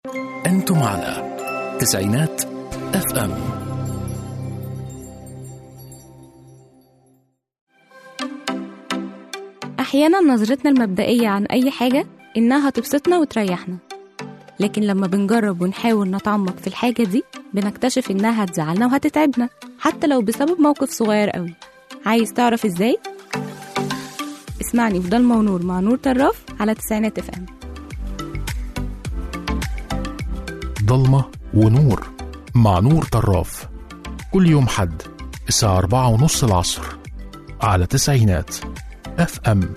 أنتم على تسعينات اف ام أحيانا نظرتنا المبدئية عن أي حاجة إنها تبسطنا وتريحنا لكن لما بنجرب ونحاول نتعمق في الحاجة دي بنكتشف إنها هتزعلنا وهتتعبنا حتى لو بسبب موقف صغير قوي عايز تعرف إزاي؟ اسمعني في ضلمة ونور مع نور طراف على تسعينات اف ام ضلمة ونور مع نور طراف كل يوم حد الساعة أربعة ونص العصر على تسعينات اف ام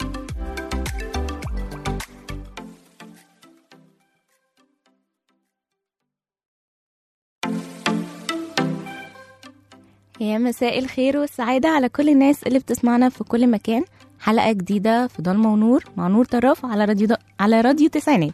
يا مساء الخير والسعادة على كل الناس اللي بتسمعنا في كل مكان حلقة جديدة في ضلمة ونور مع نور طراف على راديو د... على راديو تسعينات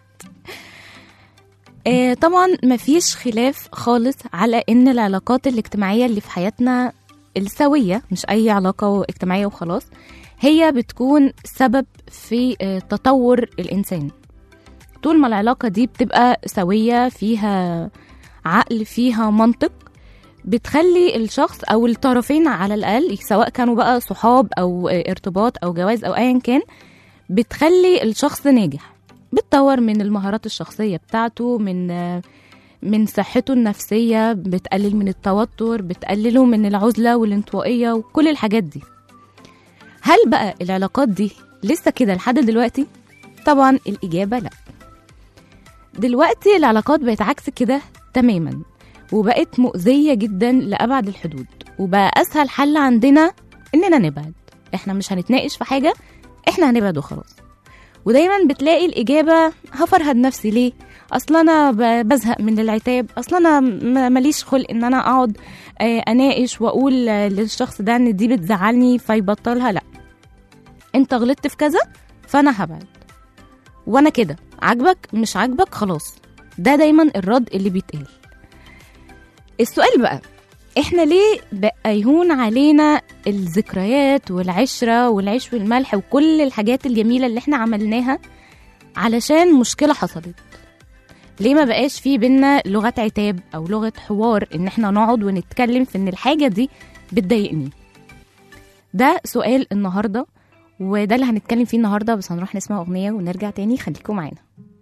آه طبعا مفيش خلاف خالص على ان العلاقات الاجتماعية اللي في حياتنا السوية مش اي علاقة اجتماعية وخلاص هي بتكون سبب في آه تطور الانسان طول ما العلاقة دي بتبقى سوية فيها عقل فيها منطق بتخلي الشخص او الطرفين على الاقل سواء كانوا بقى صحاب او ارتباط او جواز او ايا كان بتخلي الشخص ناجح بتطور من المهارات الشخصيه بتاعته من من صحته النفسيه بتقلل من التوتر بتقلله من العزله والانطوائيه وكل الحاجات دي هل بقى العلاقات دي لسه كده لحد دلوقتي طبعا الاجابه لا دلوقتي العلاقات بقت عكس كده تماما وبقت مؤذية جدا لأبعد الحدود وبقى أسهل حل عندنا إننا نبعد إحنا مش هنتناقش في حاجة إحنا هنبعد وخلاص ودايما بتلاقي الإجابة هفرهد نفسي ليه أصل أنا ب- بزهق من العتاب أصل أنا م- ماليش خلق إن أنا أقعد آه، أناقش وأقول آه، للشخص ده إن دي بتزعلني فيبطلها لأ أنت غلطت في كذا فأنا هبعد وأنا كده عاجبك مش عاجبك خلاص ده دايما الرد اللي بيتقال السؤال بقى احنا ليه بقى يهون علينا الذكريات والعشرة والعيش والملح وكل الحاجات الجميلة اللي احنا عملناها علشان مشكلة حصلت ليه ما بقاش في بينا لغة عتاب او لغة حوار ان احنا نقعد ونتكلم في ان الحاجة دي بتضايقني ده سؤال النهاردة وده اللي هنتكلم فيه النهاردة بس هنروح نسمع أغنية ونرجع تاني خليكم معانا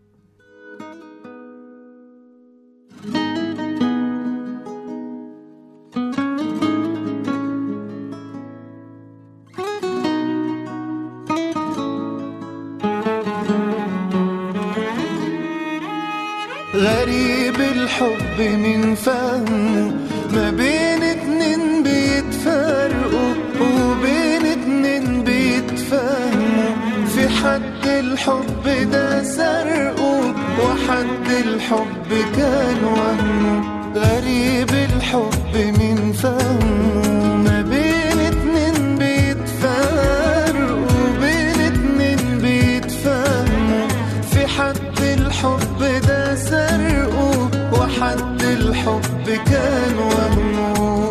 غريب الحب من فهمه ما بين اتنين بيتفرقوا وبين اتنين بيتفهموا في حد الحب ده سرقه وحد الحب كان وهمه غريب الحب من فهمه ما بين اتنين بيتفرقوا وبين اتنين بيتفهموا في حد الحب ده سرقه وحد الحب كان وهمه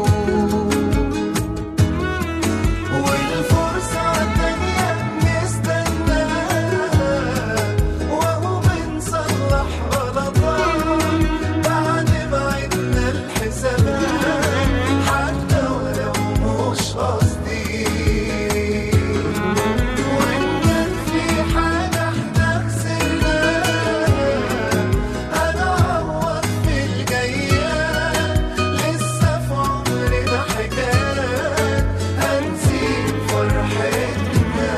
والفرصة التانية نستناها وهو بنصلح غلطات بعد ما عدنا الحسابات حتى ولو مش قصدي وإن كان في حاجة احنا خسرناها هنعوض في الجايات لسه في عمرنا حكايات هنسيب فرحتنا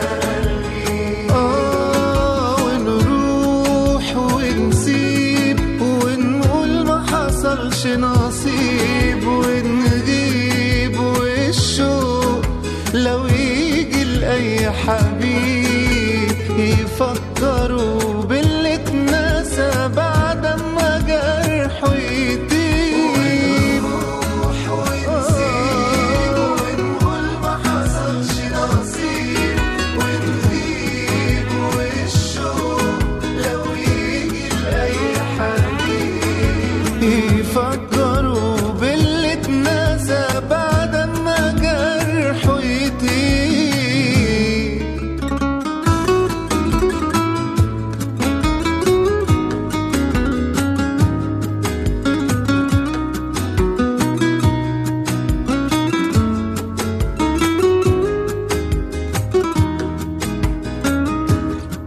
آه ونروح ونسيب ونقول ما حصلش نصيب ونغيب والشوق لو يجي لأي حبيب يفكروا باللي اتنسى بعد ما جرحه يطيب ونروح ونسيب ونقول ما حصلش نصيب ونغيب والشوق لو يجي لأي حبيب يفكروا باللي اتنسى بعد ما جرحه يطيب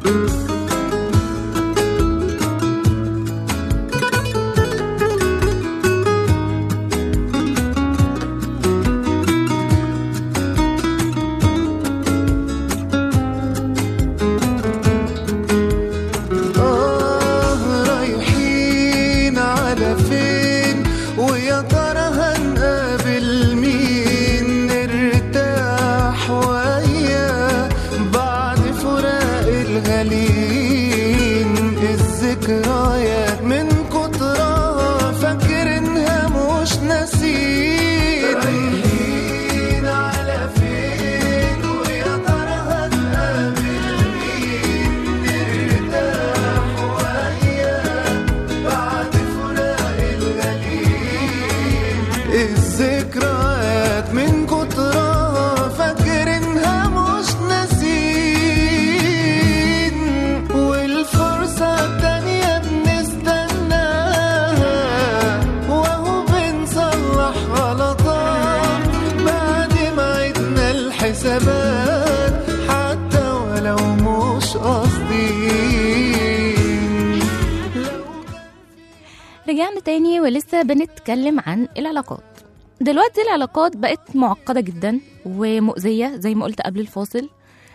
آه رايحين على فين ويا ترى هنقابل مين نرتاح وياه بعد فراق الغالين الذكريات من كترها فاكرينها مش ناسين رايحين على فين ويا ترى هنقابل مين نرتاح وياه بعد فراق الغالين الذكريات من كترها فاكرينها مش ناسين والفرصة التانية بنستناها وهو بنصلح غلطات بعد ما عدنا الحسابات حتى ولو مش قاصدين رجعنا تاني ولسه بنتكلم عن العلاقات دلوقتي العلاقات بقت معقدة جدا ومؤذية زي ما قلت قبل الفاصل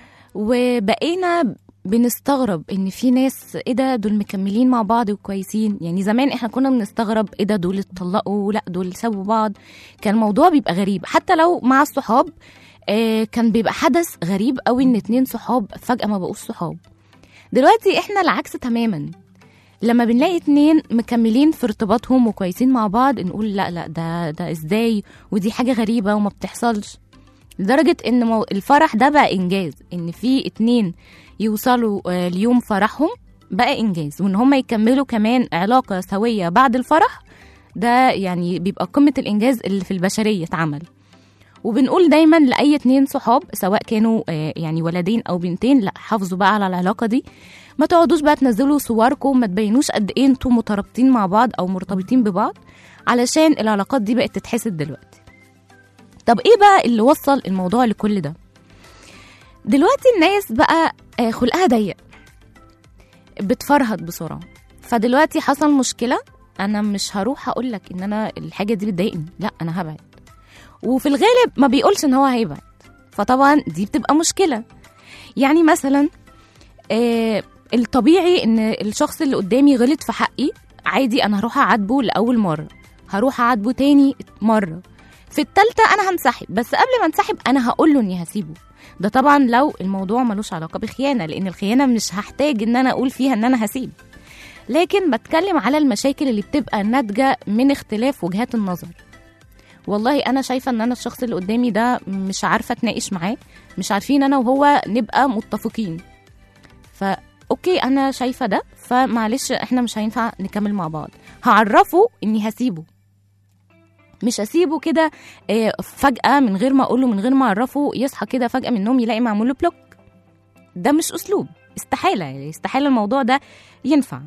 وبقينا بنستغرب ان في ناس ايه ده دول مكملين مع بعض وكويسين يعني زمان احنا كنا بنستغرب ايه ده دول اتطلقوا لا دول سابوا بعض كان الموضوع بيبقى غريب حتى لو مع الصحاب آه كان بيبقى حدث غريب قوي ان اتنين صحاب فجأة ما بقوش صحاب دلوقتي احنا العكس تماما لما بنلاقي اتنين مكملين في ارتباطهم وكويسين مع بعض نقول لا لا ده ده ازاي ودي حاجة غريبة وما بتحصلش لدرجة ان مو- الفرح ده بقى انجاز ان في اتنين يوصلوا آه، ليوم فرحهم بقى انجاز وان هم يكملوا كمان علاقة سوية بعد الفرح ده يعني بيبقى قمة الانجاز اللي في البشرية اتعمل وبنقول دايما لاي اتنين صحاب سواء كانوا آه، يعني ولدين او بنتين لا حافظوا بقى على العلاقه دي ما تقعدوش بقى تنزلوا صوركم ما تبينوش قد ايه انتوا مترابطين مع بعض او مرتبطين ببعض علشان العلاقات دي بقت تتحسد دلوقتي طب ايه بقى اللي وصل الموضوع لكل ده دلوقتي الناس بقى آه، خلقها ضيق بتفرهد بسرعه فدلوقتي حصل مشكله انا مش هروح اقول لك ان انا الحاجه دي بتضايقني لا انا هبعد وفي الغالب ما بيقولش ان هو هيبعد فطبعا دي بتبقى مشكله يعني مثلا آه الطبيعي ان الشخص اللي قدامي غلط في حقي عادي انا هروح اعاتبه لاول مره هروح اعاتبه تاني مره في التالتة انا هنسحب بس قبل ما انسحب انا هقول له اني هسيبه ده طبعا لو الموضوع ملوش علاقه بخيانه لان الخيانه مش هحتاج ان انا اقول فيها ان انا هسيب لكن بتكلم على المشاكل اللي بتبقى ناتجه من اختلاف وجهات النظر والله انا شايفه ان انا الشخص اللي قدامي ده مش عارفه اتناقش معاه مش عارفين انا وهو نبقى متفقين ف اوكي انا شايفه ده فمعلش احنا مش هينفع نكمل مع بعض هعرفه اني هسيبه مش هسيبه كده آه، فجأة من غير ما أقوله من غير ما أعرفه يصحى كده فجأة من النوم يلاقي معمول له بلوك ده مش أسلوب استحالة يعني استحالة الموضوع ده ينفع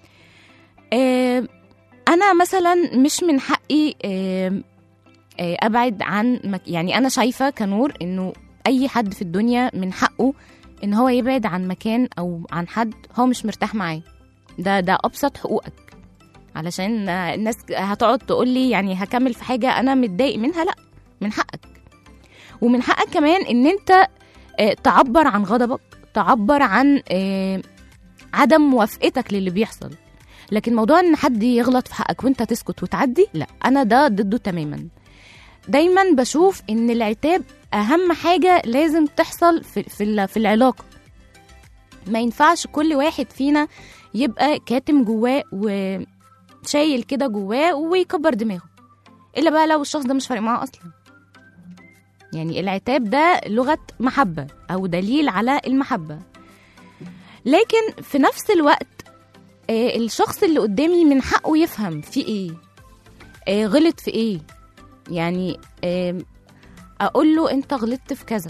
آه، أنا مثلا مش من حقي آه، آه، أبعد عن مك... يعني أنا شايفة كنور إنه أي حد في الدنيا من حقه إن هو يبعد عن مكان أو عن حد هو مش مرتاح معاه ده ده أبسط حقوقك علشان آه، الناس هتقعد تقول لي يعني هكمل في حاجة أنا متضايق منها لأ من حقك ومن حقك كمان إن أنت آه، تعبر عن غضبك تعبر عن آه، عدم موافقتك للي بيحصل لكن موضوع ان حد يغلط في حقك وانت تسكت وتعدي لا انا ده ضده تماما دايما بشوف ان العتاب اهم حاجه لازم تحصل في في ال- في العلاقه ما ينفعش كل واحد فينا يبقى كاتم جواه وشايل كده جواه ويكبر دماغه الا بقى لو الشخص ده مش فارق معاه اصلا يعني العتاب ده لغه محبه او دليل على المحبه لكن في نفس الوقت آه، الشخص اللي قدامي من حقه يفهم في ايه آه، غلط في ايه يعني آم، اقول له انت غلطت في كذا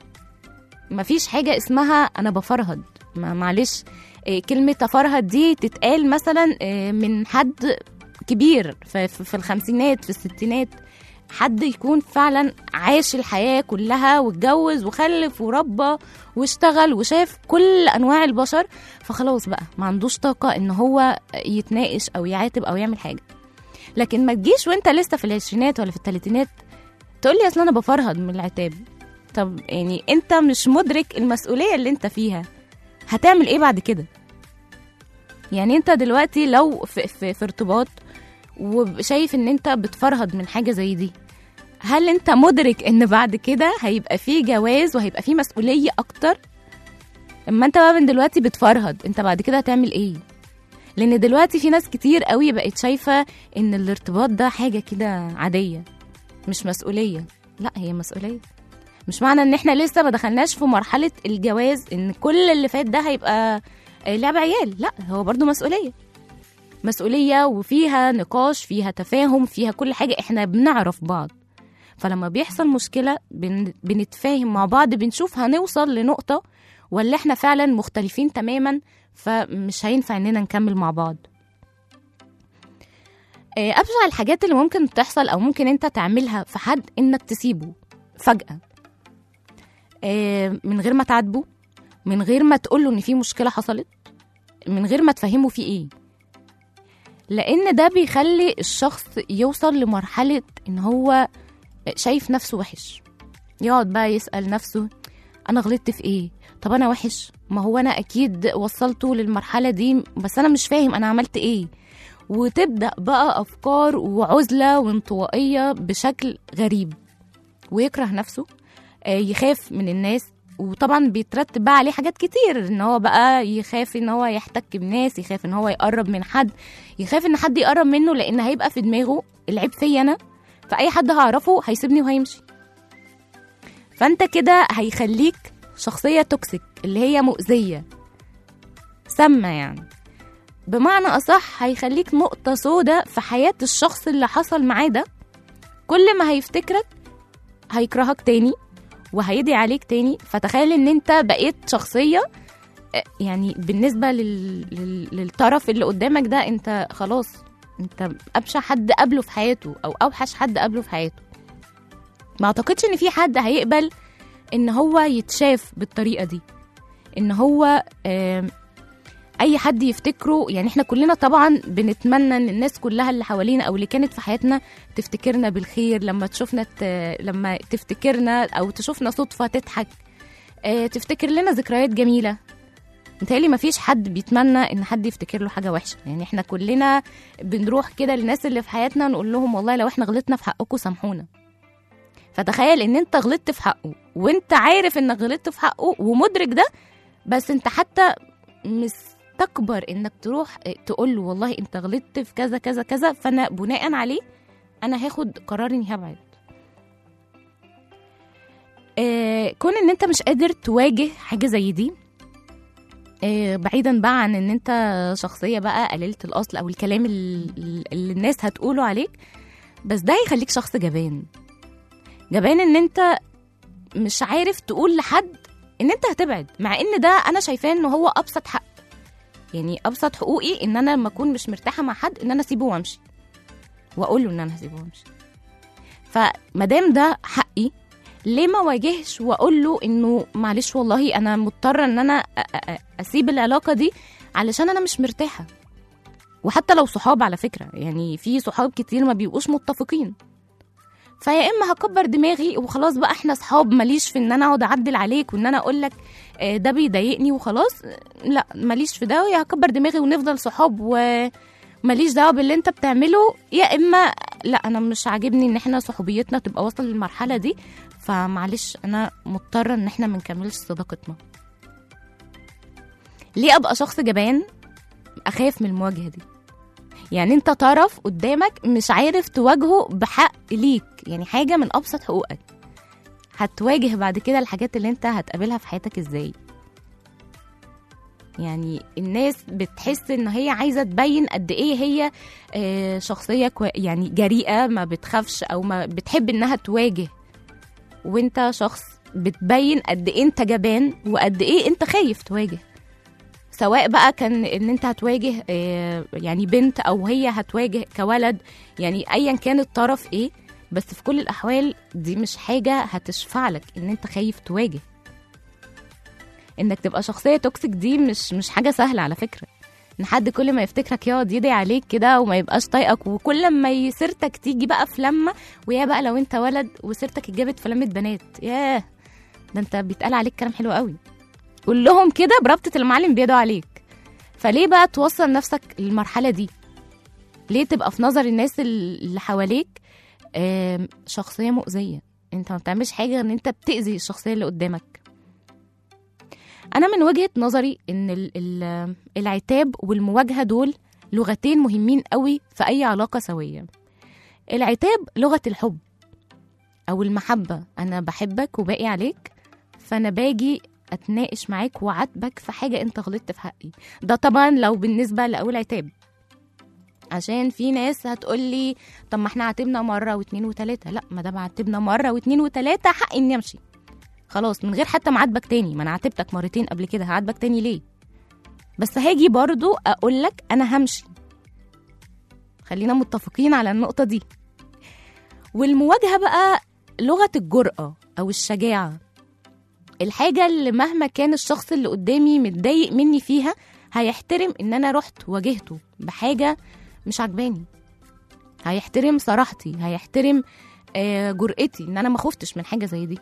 مفيش حاجه اسمها انا بفرهد ما معلش آه، كلمه افرهد دي تتقال مثلا آه، من حد كبير في, في في الخمسينات في الستينات حد يكون فعلا عاش الحياه كلها واتجوز وخلف وربى واشتغل وشاف كل انواع البشر فخلاص بقى ما عندوش طاقه ان هو يتناقش او يعاتب او يعمل حاجه لكن ما تجيش وانت لسه في العشرينات ولا في الثلاثينات تقول لي اصل انا بفرهد من العتاب طب يعني انت مش مدرك المسؤوليه اللي انت فيها هتعمل ايه بعد كده يعني انت دلوقتي لو في, في, في ارتباط وشايف ان انت بتفرهد من حاجه زي دي هل انت مدرك ان بعد كده هيبقى فيه جواز وهيبقى فيه مسؤوليه اكتر اما انت بقى من دلوقتي بتفرهد انت بعد كده هتعمل ايه لان دلوقتي في ناس كتير قوي بقت شايفه ان الارتباط ده حاجه كده عاديه مش مسؤوليه لا هي مسؤوليه مش معنى ان احنا لسه ما دخلناش في مرحله الجواز ان كل اللي فات ده هيبقى آه، لعب عيال لا هو برضو مسؤوليه مسؤوليه وفيها نقاش فيها تفاهم فيها كل حاجه احنا بنعرف بعض فلما بيحصل مشكله بن... بنتفاهم مع بعض بنشوف هنوصل لنقطه ولا احنا فعلا مختلفين تماما فمش هينفع اننا نكمل مع بعض آه، ابشع الحاجات اللي ممكن تحصل او ممكن انت تعملها في حد انك تسيبه فجاه آه، من غير ما تعاتبه من غير ما تقوله ان في مشكله حصلت من غير ما تفهمه في ايه لان ده بيخلي الشخص يوصل لمرحله ان هو شايف نفسه وحش يقعد بقى يسال نفسه انا غلطت في ايه طب انا وحش ما هو انا اكيد وصلته للمرحله دي بس انا مش فاهم انا عملت ايه وتبدا بقى افكار وعزله وانطوائيه بشكل غريب ويكره نفسه آه، يخاف من الناس وطبعا بيترتب بقى عليه حاجات كتير ان هو بقى يخاف ان هو يحتك بناس يخاف ان هو يقرب من حد يخاف ان حد يقرب منه لان هيبقى في دماغه العيب فيا انا فاي حد هعرفه هيسيبني وهيمشي فانت كده هيخليك شخصيه توكسيك اللي هي مؤذيه سامه يعني بمعنى اصح هيخليك نقطه سوداء في حياه الشخص اللي حصل معاه ده كل ما هيفتكرك هيكرهك تاني وهيدعي عليك تاني فتخيل ان انت بقيت شخصيه آه، يعني بالنسبه لل... لل... للطرف اللي قدامك ده انت خلاص انت ابشع حد قابله في حياته او اوحش حد قابله في حياته ما اعتقدش ان في حد هيقبل ان هو يتشاف بالطريقه دي ان هو آم، اي حد يفتكره يعني احنا كلنا طبعا بنتمنى ان الناس كلها اللي حوالينا او اللي كانت في حياتنا تفتكرنا بالخير لما تشوفنا ت... لما تفتكرنا او تشوفنا صدفه تضحك آه، تفتكر لنا ذكريات جميله متهيألي مفيش حد بيتمنى ان حد يفتكر له حاجه وحشه يعني احنا كلنا بنروح كده للناس اللي في حياتنا نقول لهم والله لو احنا غلطنا في حقكم سامحونا فتخيل ان انت غلطت في حقه وانت عارف انك غلطت في حقه ومدرك ده بس انت حتى مستكبر انك تروح تقول له والله انت غلطت في كذا كذا كذا فانا بناء عليه انا هاخد قرار اني هبعد آه كون ان انت مش قادر تواجه حاجه زي دي آه بعيدا بقى عن ان انت شخصيه بقى قليله الاصل او الكلام ال- اللي الناس هتقوله عليك بس ده هيخليك شخص جبان جبان ان انت مش عارف تقول لحد ان انت هتبعد مع ان ده انا شايفاه ان هو ابسط حق يعني ابسط حقوقي ان انا لما اكون مش مرتاحه مع حد ان انا اسيبه وامشي واقول له ان انا هسيبه وامشي فمادام ده حقي ليه ما واجهش واقول له انه معلش والله انا مضطره ان انا أ- أ- أ- اسيب العلاقه دي علشان انا مش مرتاحه وحتى لو صحاب على فكره يعني في صحاب كتير ما بيبقوش متفقين فيا اما هكبر دماغي وخلاص بقى احنا صحاب ماليش في ان انا اقعد اعدل عليك وان انا اقول لك آه، ده بيضايقني وخلاص آه، لا ماليش في ده يا هكبر دماغي ونفضل صحاب وماليش دعوه باللي انت بتعمله يا اما لا انا مش عاجبني ان احنا صحوبيتنا تبقى واصله للمرحله دي فمعلش انا مضطره ان احنا ما نكملش صداقتنا ليه ابقى شخص جبان اخاف من المواجهه دي يعني انت طرف قدامك مش عارف تواجهه بحق ليك يعني حاجه من ابسط حقوقك هتواجه بعد كده الحاجات اللي انت هتقابلها في حياتك ازاي يعني الناس بتحس ان هي عايزه تبين قد ايه هي آه، شخصيه كوي يعني جريئه ما بتخافش او ما بتحب انها تواجه وانت شخص بتبين قد ايه انت جبان وقد ايه انت خايف تواجه سواء بقى كان ان انت هتواجه آه، يعني بنت او هي هتواجه كولد يعني ايا كان الطرف ايه بس في كل الاحوال دي مش حاجه هتشفع لك ان انت خايف تواجه انك تبقى شخصيه توكسيك دي مش مش حاجه سهله على فكره ان حد كل ما يفتكرك يقعد يدعي عليك كده وما يبقاش طايقك وكل ما ي- سيرتك تيجي بقى في لمه ويا بقى لو انت ولد وسيرتك اتجابت في لمه بنات ياه ده انت بيتقال عليك كلام حلو قوي قول لهم كده بربطه المعلم بيدعوا عليك فليه بقى توصل نفسك للمرحله دي ليه تبقى في نظر الناس اللي حواليك آم، شخصيه مؤذيه انت ما بتعملش حاجه غير ان انت بتاذي الشخصيه اللي قدامك انا من وجهه نظري ان ال- ال- العتاب والمواجهه دول لغتين مهمين قوي في اي علاقه سويه العتاب لغه الحب او المحبه انا بحبك وباقي عليك فانا باجي اتناقش معاك وعاتبك في حاجه انت غلطت في حقي ده طبعا لو بالنسبه لاول عتاب عشان في ناس هتقول لي طب ما احنا عاتبنا مره واتنين وتلاته لا ما دام عاتبنا مره واتنين وتلاته حقي اني امشي خلاص من غير حتى ما اعاتبك تاني ما انا عاتبتك مرتين قبل كده هعاتبك تاني ليه بس هاجي برضو اقول لك انا همشي خلينا متفقين على النقطه دي والمواجهه بقى لغه الجرأه او الشجاعه الحاجه اللي مهما كان الشخص اللي قدامي متضايق مني فيها هيحترم ان انا رحت واجهته بحاجه مش عجباني هيحترم صراحتي هيحترم آه، جرأتي ان انا ما خفتش من حاجه زي دي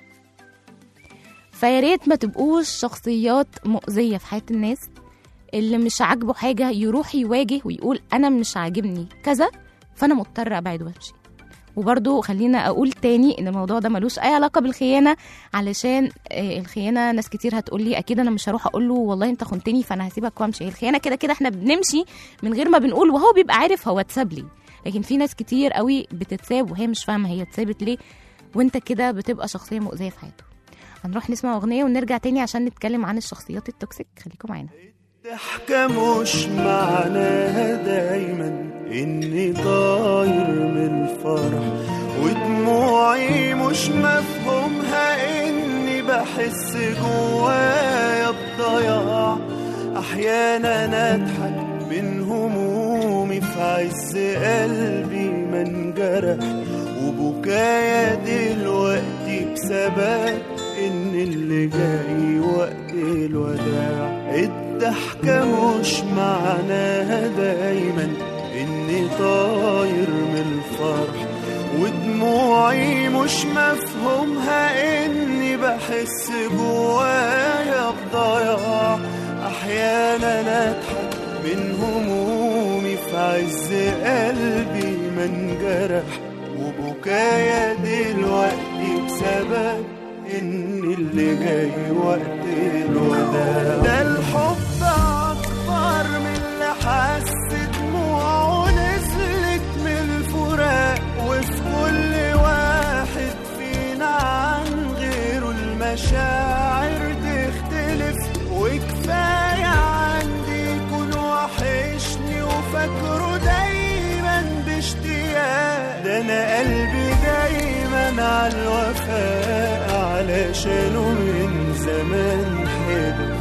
فيا ريت ما تبقوش شخصيات مؤذيه في حياه الناس اللي مش عاجبه حاجه يروح يواجه ويقول انا مش عاجبني كذا فانا مضطر ابعد وامشي وبرضو خلينا اقول تاني ان الموضوع ده ملوش اي علاقه بالخيانه علشان آه، الخيانه ناس كتير هتقول لي اكيد انا مش هروح اقول له والله انت خنتني فانا هسيبك وامشي هي الخيانه كده كده احنا بنمشي من غير ما بنقول وهو بيبقى عارف هو اتساب لي لكن في ناس كتير قوي بتتساب وهي مش فاهمه هي اتسابت ليه وانت كده بتبقى شخصيه مؤذيه في حياته هنروح نسمع اغنيه ونرجع تاني عشان نتكلم عن الشخصيات التوكسيك خليكم معانا الضحكة مش معناها دايما اني طاير من الفرح ودموعي مش مفهومها اني بحس جوايا بضياع احيانا اضحك من همومي في عز قلبي ما انجرح وبكايا دلوقتي بسبب ان اللي جاي وقت الوداع الضحكة مش معناها دايما اني طاير من الفرح ودموعي مش مفهومها اني بحس جوايا بضياع احيانا اضحك من همومي في عز قلبي ما انجرح وبكايا دلوقتي بسبب ان اللي جاي وقت الوداع ده الحب اكبر من اللي حس دموعه نزلت من الفراق وفي كل واحد فينا عن غيره المشاعر تختلف وكفاية عندي يكون وحشني وفاكره دايما باشتياق ده انا قلبي دايما على الوفاء علشانه من زمان حلو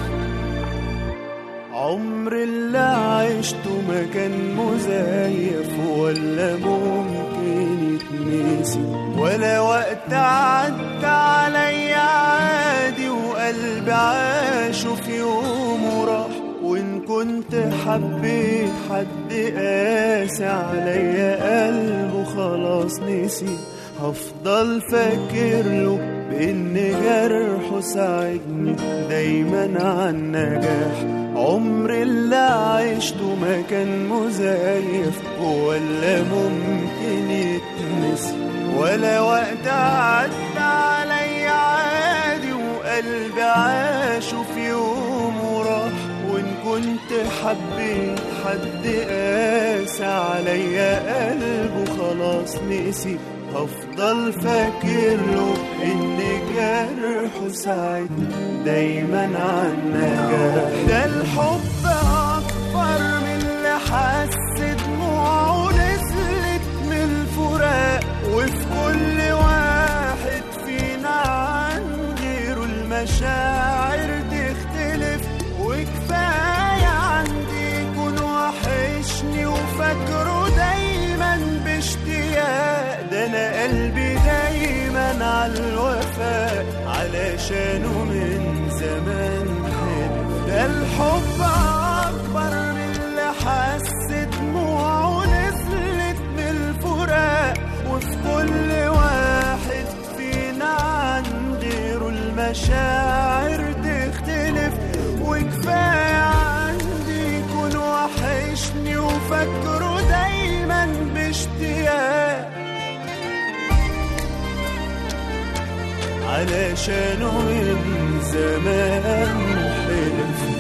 عمر اللي عشته ما كان مزيف ولا ممكن يتنسي ولا وقت عدى عليا عادي وقلبي عاشه في يوم وراح وان كنت حبيت حد قاسي عليا قلبه خلاص نسي هفضل فاكر له بان جرحه ساعدني دايما على النجاح عمر اللي عشته ما كان مزيف ولا ممكن يتنسي ولا وقت عدى عليا عادي وقلبي عاشه في يوم وراح وان كنت حبيت حد قاسى عليا قلبه خلاص نسي هفضل فاكر له ان جرحه ساعدني دايما على النجاح ده الحب اكبر من اللي حس دموعه نزلت من الفراق وفي كل واحد فينا عن غيره المشاعر تختلف وكفاية عندي يكون وحشني وفاكره دايما باشتياق ده انا علشانه من زمان حلف ده الحب أكبر من اللي حس دموعه نزلت من الفراق وفي كل واحد فينا عن غيره المشاعر تختلف وكفاية عندي يكون وحشني وفكره دايما باشتياق علشانه من زمان حلف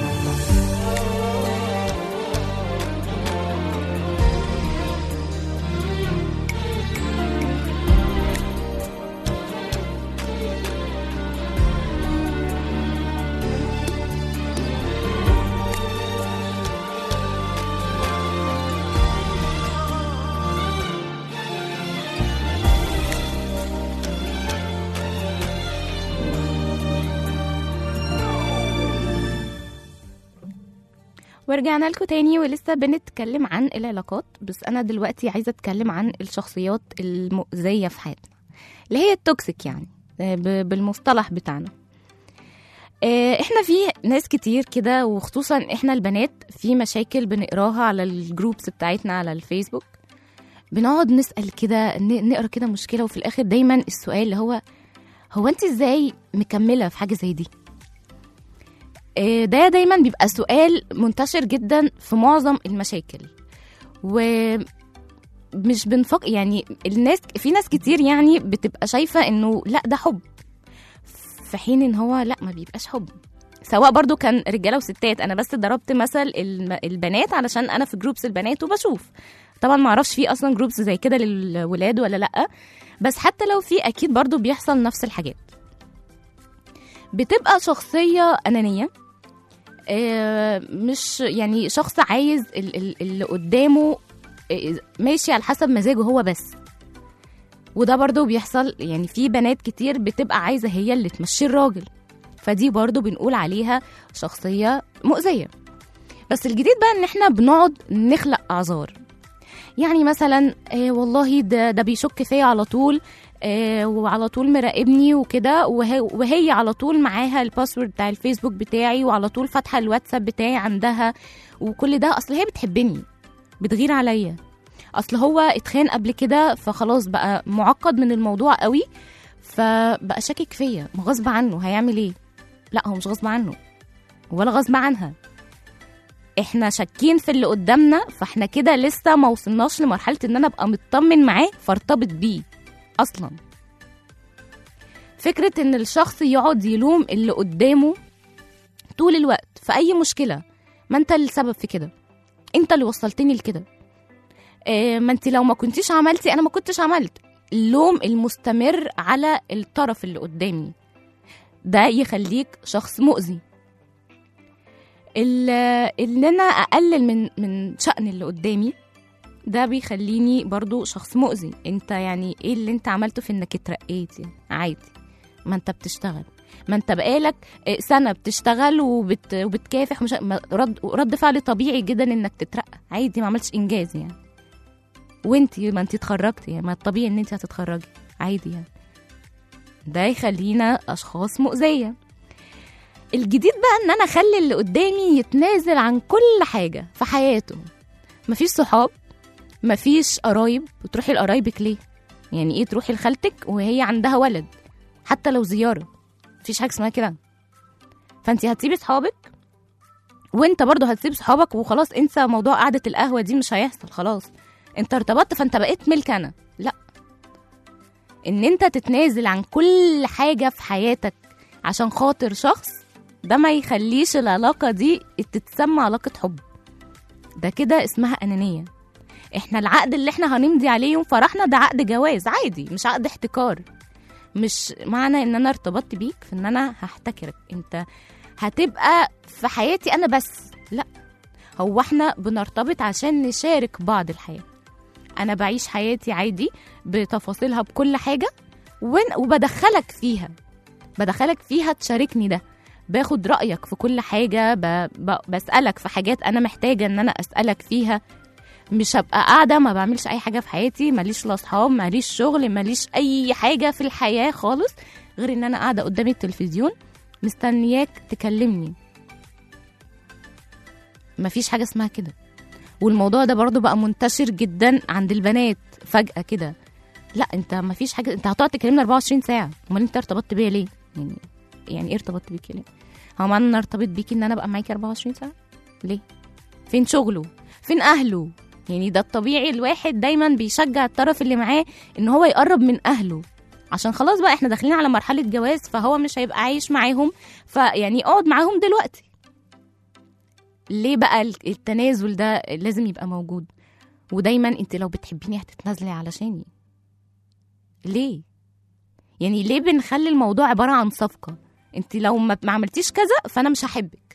ورجعنا لكم تاني ولسه بنتكلم عن العلاقات بس انا دلوقتي عايزه اتكلم عن الشخصيات المؤذيه في حياتنا اللي هي التوكسيك يعني آه، ب- بالمصطلح بتاعنا آه، احنا في ناس كتير كده وخصوصا احنا البنات في مشاكل بنقراها على الجروبس بتاعتنا على الفيسبوك بنقعد نسال كده ن- نقرا كده مشكله وفي الاخر دايما السؤال اللي هو هو انت ازاي مكمله في حاجه زي دي آه، ده دايما بيبقى سؤال منتشر جدا في معظم المشاكل ومش بنفكر يعني الناس في ناس كتير يعني بتبقى شايفة انه لا ده حب في حين ان هو لا ما بيبقاش حب سواء برضو كان رجاله وستات انا بس ضربت مثل الم- البنات علشان انا في جروبس البنات وبشوف طبعا ما اعرفش في اصلا جروبس زي كده للولاد ولا لا بس حتى لو في اكيد برضو بيحصل نفس الحاجات بتبقى شخصيه انانيه آه، مش يعني شخص عايز ال- ال- اللي قدامه آه، ماشي على حسب مزاجه هو بس وده برضو بيحصل يعني في بنات كتير بتبقى عايزة هي اللي تمشي الراجل فدي برضو بنقول عليها شخصية مؤذية بس الجديد بقى ان احنا بنقعد نخلق اعذار يعني مثلا آه والله ده ده بيشك فيا على طول آه وعلى طول مراقبني وكده وهي, وهي على طول معاها الباسورد بتاع الفيسبوك بتاعي وعلى طول فاتحه الواتساب بتاعي عندها وكل ده اصل هي بتحبني بتغير عليا اصل هو اتخان قبل كده فخلاص بقى معقد من الموضوع قوي فبقى شاكك فيا ما غصب عنه هيعمل ايه لا هو مش غصب عنه ولا غصب عنها احنا شاكين في اللي قدامنا فاحنا كده لسه ما وصلناش لمرحله ان انا ابقى مطمن معاه فارتبط بيه اصلا فكره ان الشخص يقعد يلوم اللي قدامه طول الوقت في اي مشكله ما انت السبب في كده انت اللي وصلتني لكده إيه ما انت لو ما كنتيش عملتي انا ما كنتش عملت اللوم المستمر على الطرف اللي قدامي ده يخليك شخص مؤذي ال- ان انا اقلل من من شأن اللي قدامي ده بيخليني برضو شخص مؤذي انت يعني ايه اللي انت عملته في انك اترقيت يعني عادي ما انت بتشتغل ما انت بقالك سنه بتشتغل وبت... وبتكافح مش... ما- رد رد فعل طبيعي جدا انك تترقى عادي ما عملتش انجاز يعني وانت ما انت اتخرجتي يعني ما الطبيعي ان انت هتتخرجي عادي يعني ده يخلينا اشخاص مؤذيه الجديد بقى ان انا اخلي اللي قدامي يتنازل عن كل حاجه في حياته مفيش صحاب مفيش قرايب وتروحي لقرايبك ليه يعني ايه تروحي لخالتك وهي عندها ولد حتى لو زياره مفيش حاجه اسمها كده فانت هتسيبي صحابك وانت برضه هتسيب صحابك وخلاص انسى موضوع قعده القهوه دي مش هيحصل خلاص انت ارتبطت فانت بقيت ملك انا لا ان انت تتنازل عن كل حاجه في حياتك عشان خاطر شخص ده ما يخليش العلاقه دي تتسمى علاقه حب ده كده اسمها انانيه احنا العقد اللي احنا هنمضي عليه يوم فرحنا ده عقد جواز عادي مش عقد احتكار مش معنى ان انا ارتبطت بيك في ان انا هحتكرك انت هتبقى في حياتي انا بس لا هو احنا بنرتبط عشان نشارك بعض الحياه انا بعيش حياتي عادي بتفاصيلها بكل حاجه وين- وبدخلك فيها بدخلك فيها تشاركني ده باخد رايك في كل حاجه ب... ب... بسالك في حاجات انا محتاجه ان انا اسالك فيها مش هبقى قاعده ما بعملش اي حاجه في حياتي ماليش لا اصحاب ماليش شغل ماليش اي حاجه في الحياه خالص غير ان انا قاعده قدام التلفزيون مستنياك تكلمني مفيش حاجه اسمها كده والموضوع ده برضو بقى منتشر جدا عند البنات فجاه كده لا انت مفيش حاجه انت هتقعد تكلمني 24 ساعه امال انت ارتبطت بيا ليه يعني يعني ايه ارتبطت بيكي ليه هو معنى ان أنا ارتبط بيكي ان انا ابقى معاكي 24 ساعه ليه فين شغله فين اهله يعني ده الطبيعي الواحد دايما بيشجع الطرف اللي معاه ان هو يقرب من اهله عشان خلاص بقى احنا داخلين على مرحله جواز فهو مش هيبقى عايش معاهم فيعني اقعد معاهم دلوقتي ليه بقى التنازل ده لازم يبقى موجود ودايما انت لو بتحبيني هتتنازلي علشاني ليه يعني ليه بنخلي الموضوع عباره عن صفقه انت لو ما ما عملتيش كذا فانا مش هحبك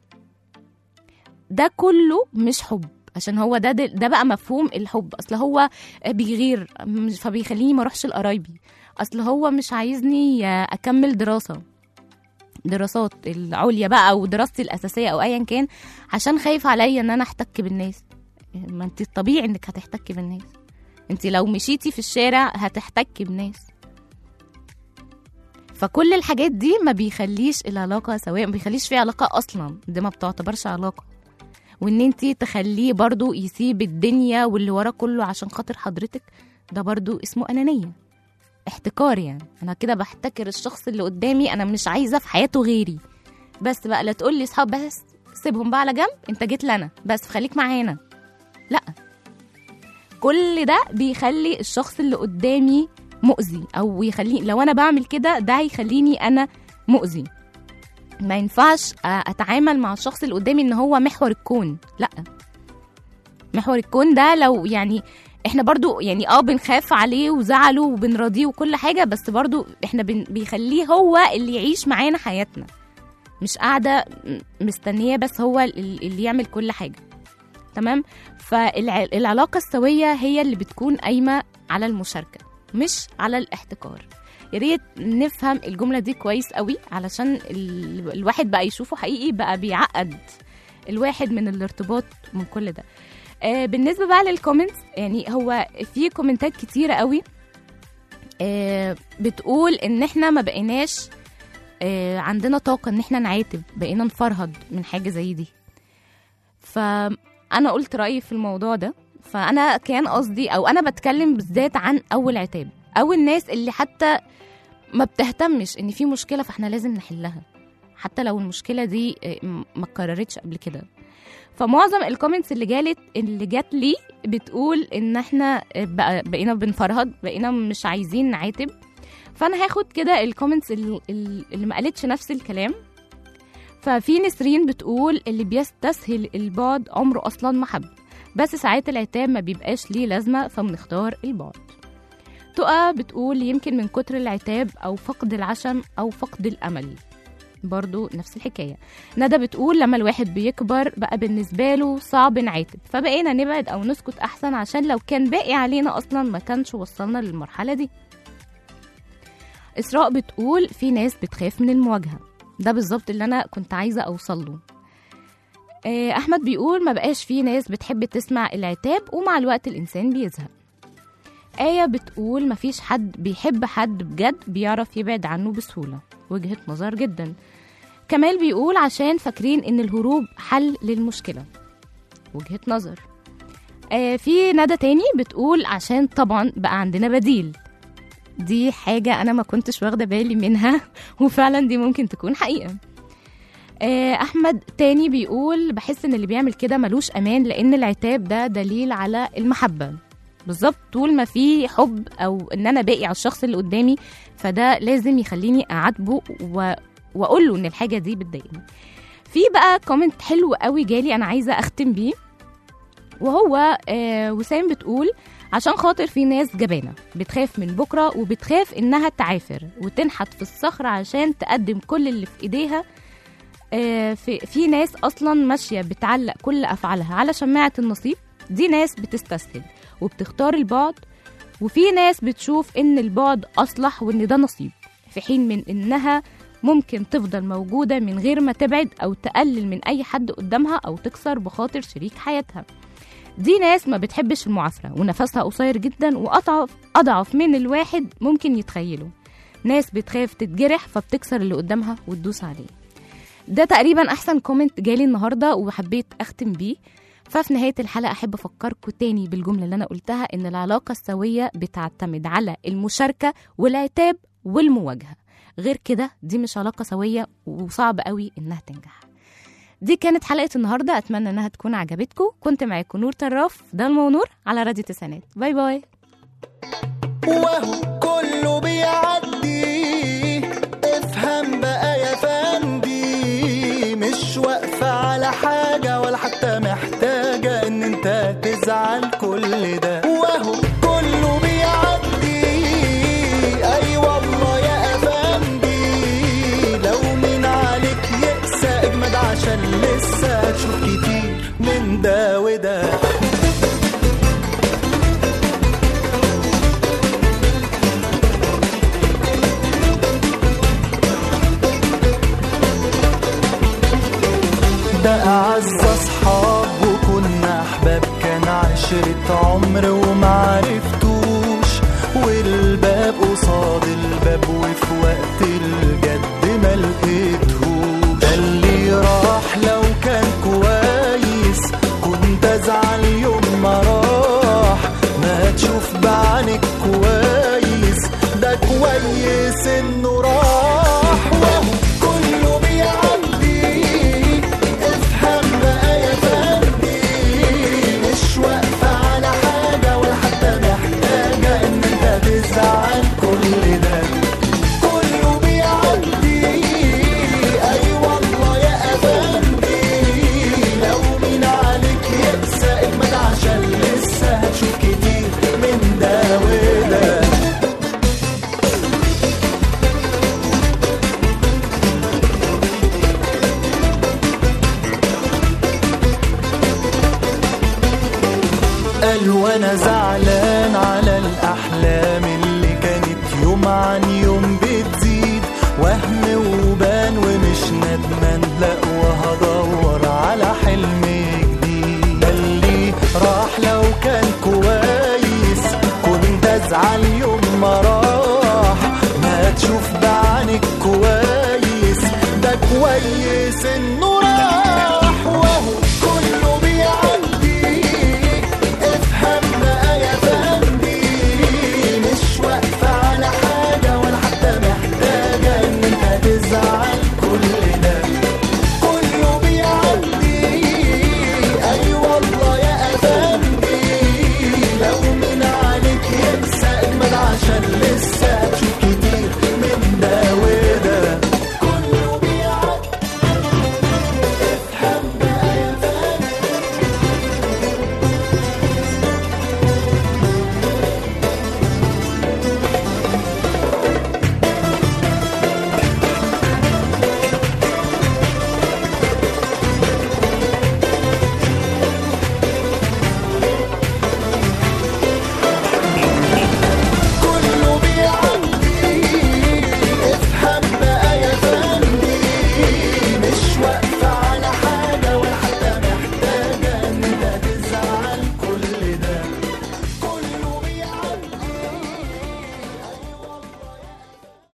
ده كله مش حب عشان هو ده ده, ده بقى مفهوم الحب اصل هو بيغير مش- فبيخليني ما اروحش لقرايبي اصل هو مش عايزني اكمل دراسه دراسات العليا بقى او دراستي الاساسيه او ايا كان عشان خايف عليا ان انا احتك بالناس ما انت الطبيعي انك هتحتكي بالناس انت لو مشيتي في الشارع هتحتكي بناس فكل الحاجات دي ما بيخليش العلاقة سواء ما بيخليش في علاقة أصلا دي ما بتعتبرش علاقة وان انت تخليه برضو يسيب الدنيا واللي وراه كله عشان خاطر حضرتك ده برضو اسمه أنانية احتكار يعني انا كده بحتكر الشخص اللي قدامي انا مش عايزة في حياته غيري بس بقى لا تقول لي اصحاب بس سيبهم بقى على جنب انت جيت لنا بس خليك معانا لا كل ده بيخلي الشخص اللي قدامي مؤذي او يخليني لو انا بعمل كده ده هيخليني انا مؤذي ما ينفعش أ- اتعامل مع الشخص اللي قدامي ان هو محور الكون لا محور الكون ده لو يعني احنا برضو يعني اه بنخاف عليه وزعله وبنراضيه وكل حاجه بس برضو احنا بن بيخليه هو اللي يعيش معانا حياتنا مش قاعده م- مستنيه بس هو ال- اللي يعمل كل حاجه تمام فالعلاقه السويه هي اللي بتكون قايمه على المشاركه مش على الاحتكار يا ريت نفهم الجمله دي كويس قوي علشان ال... الواحد بقى يشوفه حقيقي بقى بيعقد الواحد من الارتباط من كل ده آه بالنسبه بقى للكومنتس يعني هو في كومنتات كتيره قوي آه بتقول ان احنا ما بقيناش آه عندنا طاقه ان احنا نعاتب بقينا نفرهد من حاجه زي دي فانا قلت رايي في الموضوع ده فانا كان قصدي او انا بتكلم بالذات عن اول عتاب او الناس اللي حتى ما بتهتمش ان في مشكله فاحنا لازم نحلها حتى لو المشكله دي آه، م- ما اتكررتش قبل كده فمعظم الكومنتس اللي جالت اللي جات لي بتقول ان احنا آه، بقى بقينا بنفرهد بقينا مش عايزين نعاتب فانا هاخد كده الكومنتس اللي, اللي ما قالتش نفس الكلام ففي نسرين بتقول اللي بيستسهل البعد عمره اصلا ما حب بس ساعات العتاب ما بيبقاش ليه لازمه فبنختار البعد تقى بتقول يمكن من كتر العتاب او فقد العشم او فقد الامل برضو نفس الحكايه ندى بتقول لما الواحد بيكبر بقى بالنسبه له صعب نعاتب فبقينا نبعد او نسكت احسن عشان لو كان باقي علينا اصلا ما كانش وصلنا للمرحله دي اسراء بتقول في ناس بتخاف من المواجهه ده بالظبط اللي انا كنت عايزه اوصل له آه، احمد بيقول ما بقاش في ناس بتحب تسمع العتاب ومع الوقت الانسان بيزهق آية بتقول مفيش حد بيحب حد بجد بيعرف يبعد عنه بسهولة وجهة نظر جدا كمال بيقول عشان فاكرين ان الهروب حل للمشكلة وجهة نظر آه في ندى تاني بتقول عشان طبعا بقى عندنا بديل دي حاجة أنا ما كنتش واخدة بالي منها وفعلا دي ممكن تكون حقيقة آه، أحمد تاني بيقول بحس إن اللي بيعمل كده ملوش أمان لأن العتاب ده دليل على المحبة بالظبط طول ما في حب أو إن أنا باقي على الشخص اللي قدامي فده لازم يخليني أعاتبه و... وأقول له إن الحاجة دي بتضايقني في بقى كومنت حلو قوي جالي أنا عايزة أختم بيه وهو آه وسام بتقول عشان خاطر في ناس جبانة بتخاف من بكرة وبتخاف إنها تعافر وتنحت في الصخر عشان تقدم كل اللي في إيديها آه، في, في ناس أصلا ماشية بتعلق كل أفعالها على شماعة النصيب دي ناس بتستسهل وبتختار البعد وفي ناس بتشوف إن البعد أصلح وإن ده نصيب في حين من إنها ممكن تفضل موجودة من غير ما تبعد أو تقلل من أي حد قدامها أو تكسر بخاطر شريك حياتها دي ناس ما بتحبش المعافرة ونفسها قصير جدا وأضعف أضعف من الواحد ممكن يتخيله ناس بتخاف تتجرح فبتكسر اللي قدامها وتدوس عليه ده تقريبا احسن كومنت جالي النهارده وحبيت اختم بيه ففي نهايه الحلقه احب افكركم تاني بالجمله اللي انا قلتها ان العلاقه السويه بتعتمد على المشاركه والعتاب والمواجهه غير كده دي مش علاقه سويه وصعب قوي انها تنجح دي كانت حلقه النهارده اتمنى انها تكون عجبتكم كنت معاكم نور طراف ضلمه ونور على راديو تسعينات باي باي وهو كله بيعدي افهم بقى يا فندي مش واقفة على حاجة ولا حتى محتاجة ان انت تزعل كل ده وهو كله بيعدي اي والله يا افندي لو مين عليك يقسى اجمد عشان لسه هتشوف كتير من ده وده ده أعز أصحاب وكنا أحباب كان عشرة عمر ومعرفتوش والباب قصاد الباب وفي وقت الجد ما لقيتهوش ده اللي راح لو كان كويس كنت أزعل يوم ما راح ما تشوف بعينك كويس ده كويس إنه راح وهو كله بيعدي افهم بقى يا فندي مش واقفة على حاجة ولا حتى محتاجة إن أنت تزعل كل ده كله بيعدي أي والله يا أفندي لو مين عليك يقسى اجمد عشان لسه هتشوف كتير من ده وده قال وانا زعلان